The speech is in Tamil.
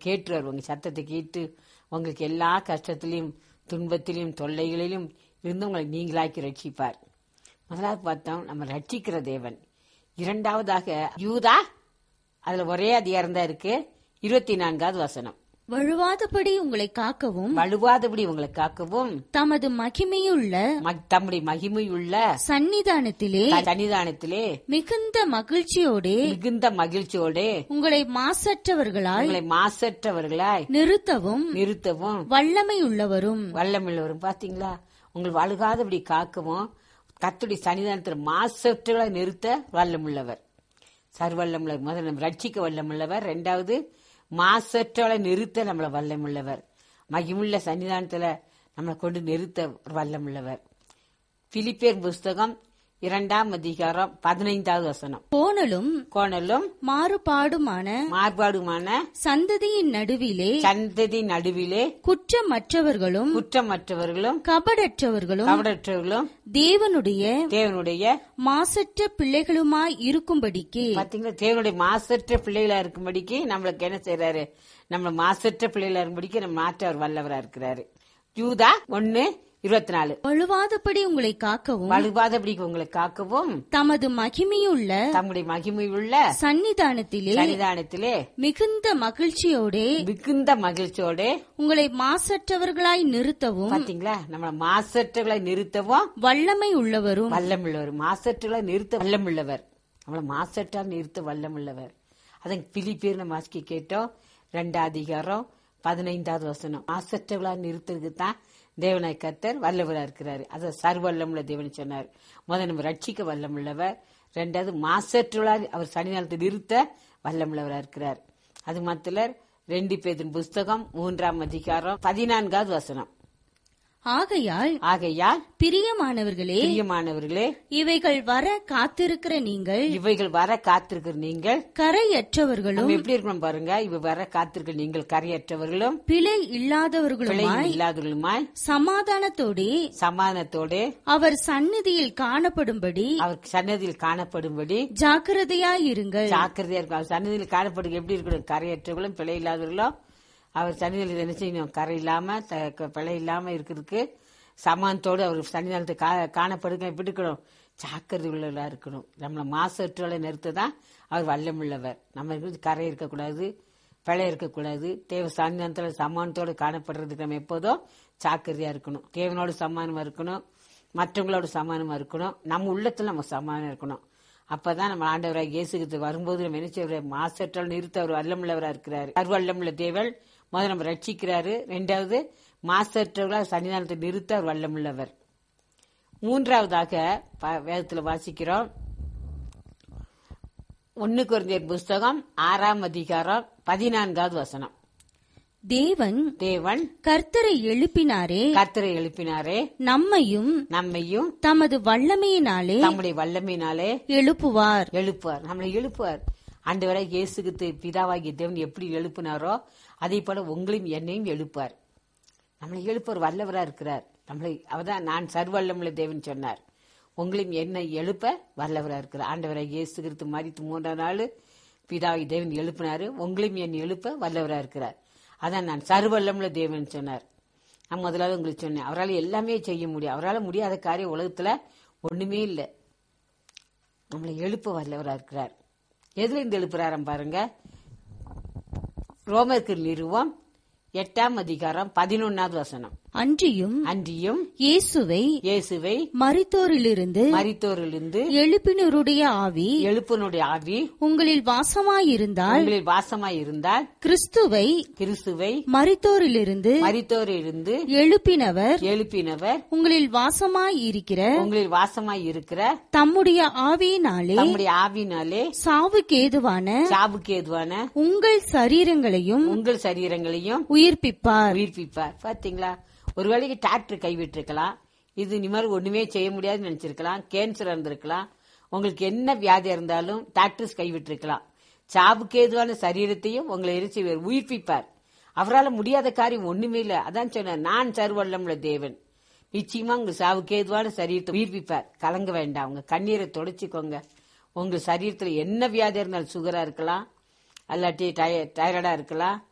கேட்டுருவார் உங்க சத்தத்தை கேட்டு உங்களுக்கு எல்லா கஷ்டத்திலையும் துன்பத்திலையும் தொல்லைகளிலும் இருந்து உங்களை நீங்களாக்கி ரட்சிப்பார் முதலாவது பார்த்தோம் நம்ம ரட்சிக்கிற தேவன் இரண்டாவதாக யூதா அதுல ஒரே அதிகாரம் தான் இருக்கு இருபத்தி நான்காவது வசனம் வழுவாதபடி உங்களை காக்கவும் வலுவாதபடி உங்களை காக்கவும் தமது மகிமையுள்ள மக்- தம்முடைய மகிமையுள்ள சந்நிதானத்திலே சன்னிதானத்திலே மிகுந்த மகிழ்ச்சியோடே மிகுந்த மகிழ்ச்சியோடு உங்களை மாசற்றவர்களாய் உங்களை மாசற்றவர்களாய் நிறுத்தவும் நிறுத்தவும் வல்லமை உள்ளவரும் வல்லமுள்ளவரும் பாத்தீங்களா உங்கள் வழுகாதபடி காக்கவும் கத்துடைய சன்னிதானத்தில் மாசற்றவர்களை நிறுத்த வல்லமுள்ளவர் சர்வல்லமுள்ளவர் முதல்ல நம்ம ரட்சிக்க வல்லமுள்ளவர் ரெண்டாவது மாசற்றவளை நிறுத்த நம்மள வல்லமுள்ளவர் மகிமுள்ள சன்னிதானத்துல நம்மளை கொண்டு நிறுத்த வல்லமுள்ளவர் பிலிப்பேர் புஸ்தகம் இரண்டாம் அதிகாரம் பதினைந்தாவது வசனம் கோணலும் கோணலும் மாறுபாடுமான மார்பாடுமான சந்ததியின் நடுவிலே சந்ததி நடுவிலே குற்றமற்றவர்களும் குற்றமற்றவர்களும் கபடற்றவர்களும் கவடற்றவர்களும் தேவனுடைய தேவனுடைய மாசற்ற பிள்ளைகளுமாய் இருக்கும்படிக்கு பாத்தீங்களா தேவனுடைய மாசற்ற பிள்ளைகளா இருக்கும்படிக்கு நம்மளுக்கு என்ன செய்யறாரு நம்ம மாசற்ற பிள்ளைகளா இருக்கும்படிக்கு நம்ம மாற்ற அவர் வல்லவரா இருக்கிறாரு யூதா ஒன்னு இருபத்தி நாலு வழுவாதபடி உங்களை காக்கவும் வலுவாதபடிக்கு உங்களை காக்கவும் தமது மகிமையுள்ள தம்முடைய மகிமை உள்ள சன்னிதானத்திலே சன்னிதானத்திலே மிகுந்த மகிழ்ச்சியோடே மிகுந்த மகிழ்ச்சியோடு உங்களை மாசற்றவர்களாய் நிறுத்தவும் பாத்தீங்களா நம்ம மாசற்றகளை நிறுத்தவும் வல்லமை உள்ளவரும் வல்லமுள்ளவர் மாசற்றகளை நிறுத்த வல்லமுள்ளவர் நம்மள மாசற்றால் நிறுத்த வல்லமுள்ளவர் அதன் பிலிப்பேர் நம்ம வாசிக்க கேட்டோம் ரெண்டாம் அதிகாரம் பதினைந்தாவது வசனம் மாசற்றவளா நிறுத்துறதுக்கு தான் தேவனாய் கர்த்தர் வல்லவரா இருக்கிறாரு அதை சர்வல்லமுள்ள தேவன் சொன்னார் முதல் நம்ம ரட்சிக்க வல்லமுள்ளவர் ரெண்டாவது மாசற்றவளா அவர் சனிநாளத்தை நிறுத்த வல்லமுள்ளவரா இருக்கிறார் அது மாத்திர ரெண்டு பேரின் புஸ்தகம் மூன்றாம் அதிகாரம் பதினான்காவது வசனம் ஆகையால் ஆகையால் பிரியமானவர்களே பிரியமானவர்களே இவைகள் வர காத்திருக்கிற நீங்கள் இவைகள் வர காத்திருக்கிற நீங்கள் கரையற்றவர்களும் நம்ம எப்படி இருக்கணும் பாருங்க இவ வர காத்திருக்க நீங்கள் கரையற்றவர்களும் பிழை பிழை இல்லாதவர்களுமாய் இல்லாதவர்களுமாய் சமாதானத்தோடே சமாதானத்தோடு அவர் சந்நிதியில் காணப்படும்படி அவர் சன்னதியில் காணப்படும்படி ஜாக்கிரதையாயிருங்கள் ஜாக்கிரதையா இருக்கும் அவர் சன்னதியில் காணப்படும் எப்படி இருக்கணும் கரையற்றவர்களும் பிழை இல்லாதவர்களும் அவர் சன்னிதியில் என்ன செய்யணும் கரை இல்லாம த- க- பிழை இல்லாம இருக்கிறதுக்கு சமானத்தோடு அவர் சன்னிதானத்தை கா- காணப்படுங்க எப்படி இருக்கணும் ஜாக்கிரதை உள்ளவர்களா இருக்கணும் நம்மள மாசற்றோட நிறுத்த தான் அவர் வல்லமுள்ளவர் நம்ம இருக்கிறது கரை இருக்கக்கூடாது பிழை இருக்கக்கூடாது தேவ சன்னிதானத்தில் சமானத்தோடு காணப்படுறதுக்கு நம்ம எப்போதும் ஜாக்கிரதையா இருக்கணும் தேவனோடு சமானமா இருக்கணும் மற்றவங்களோட சமானமா இருக்கணும் நம்ம உள்ளத்துல நம்ம சமானம் இருக்கணும் அப்பதான் நம்ம ஆண்டவராக இயேசுக்கு வரும்போது நம்ம என்ன செய்வார் மாசற்றால் நிறுத்த அவர் வல்லமுள்ளவரா இருக்கிறாரு அருவல்லமுள்ள தேவன் முதல்ல நம்ம ரட்சிக்கிறாரு ரெண்டாவது மாசற்றவர்களா சன்னிதானத்தை நிறுத்த அவர் வல்லமுள்ளவர் மூன்றாவதாக ப- வேதத்துல வாசிக்கிறோம் ஒன்னு குறைந்தர் புஸ்தகம் ஆறாம் அதிகாரம் பதினான்காவது வசனம் தேவன் தேவன் கர்த்தரை எழுப்பினாரே கர்த்தரை எழுப்பினாரே நம்மையும் நம்மையும் தமது வல்லமையினாலே தம்முடைய வல்லமையினாலே எழுப்புவார் எழுப்புவார் நம்மளை எழுப்புவார் ஆண்டவரை இயேசுக்கு பிதாவாகிய தேவன் எப்படி எழுப்பினாரோ அதே போல உங்களையும் என்னையும் எழுப்பார் நம்மளை எழுப்பவர் வல்லவரா இருக்கிறார் நம்மளை அவதான் நான் சர்வல்லமுள்ள தேவன் சொன்னார் உங்களையும் என்னை எழுப்ப வல்லவரா இருக்கிறார் ஆண்டவரை இயேசு கிறிஸ்து மறித்து மூன்றாம் நாள் பிதாவை தேவன் எழுப்பினாரு உங்களையும் என்னை எழுப்ப வல்லவரா இருக்கிறார் அதான் நான் சர்வல்லமுள்ள தேவன் சொன்னார் நான் முதலாவது உங்களுக்கு சொன்னேன் அவரால் எல்லாமே செய்ய முடியும் அவரால் முடியாத காரியம் உலகத்துல ஒண்ணுமே இல்லை நம்மளை எழுப்ப வல்லவரா இருக்கிறார் எதுல இருந்து எழுப்புறாராம் பாருங்க ரோமருக்கு நிறுவம் எட்டாம் அதிகாரம் பதினொன்னாவது வசனம் அன்றியும் அன்றியும் இயேசுவை இயேசுவை மரித்தோரிலிருந்து மரித்தோரிலிருந்து எழுப்பினருடைய ஆவி எழுப்பினுடைய ஆவி உங்களில் வாசமாயிருந்தால் உங்களில் வாசமாய் இருந்தால் கிறிஸ்துவை கிறிஸ்துவை மரித்தோரிலிருந்து மரித்தோரிலிருந்து எழுப்பினவர் எழுப்பினவர் உங்களில் வாசமாய் இருக்கிற உங்களில் வாசமாய் இருக்கிற தம்முடைய ஆவியினாலே தம்முடைய ஆவினாலே சாவுக்கு ஏதுவான சாவுக்கு ஏதுவான உங்கள் சரீரங்களையும் உங்கள் சரீரங்களையும் உயிர்ப்பிப்பார் உயிர்ப்பிப்பார் பாத்தீங்களா ஒரு வேளைக்கு டாக்டர் கைவிட்டிருக்கலாம் இது இனிமேல் ஒண்ணுமே செய்ய முடியாதுன்னு நினைச்சிருக்கலாம் கேன்சர் இருந்திருக்கலாம் உங்களுக்கு என்ன வியாதி இருந்தாலும் டாக்டர்ஸ் கைவிட்டிருக்கலாம் சாவுக்கு ஏதுவான சரீரத்தையும் உங்களை எரிச்சு உயிர்ப்பிப்பார் அவரால் முடியாத காரியம் ஒண்ணுமே இல்ல அதான் சொன்னார் நான் சர்வல்லமுள்ள தேவன் நிச்சயமா உங்க சாவுக்கு ஏதுவான சரீரத்தை உயிர்ப்பிப்பார் கலங்க வேண்டாம் உங்க கண்ணீரை தொடச்சிக்கோங்க உங்க சரீரத்துல என்ன வியாதி இருந்தாலும் சுகரா இருக்கலாம் அல்லாட்டி டய டயர்டா இருக்கலாம்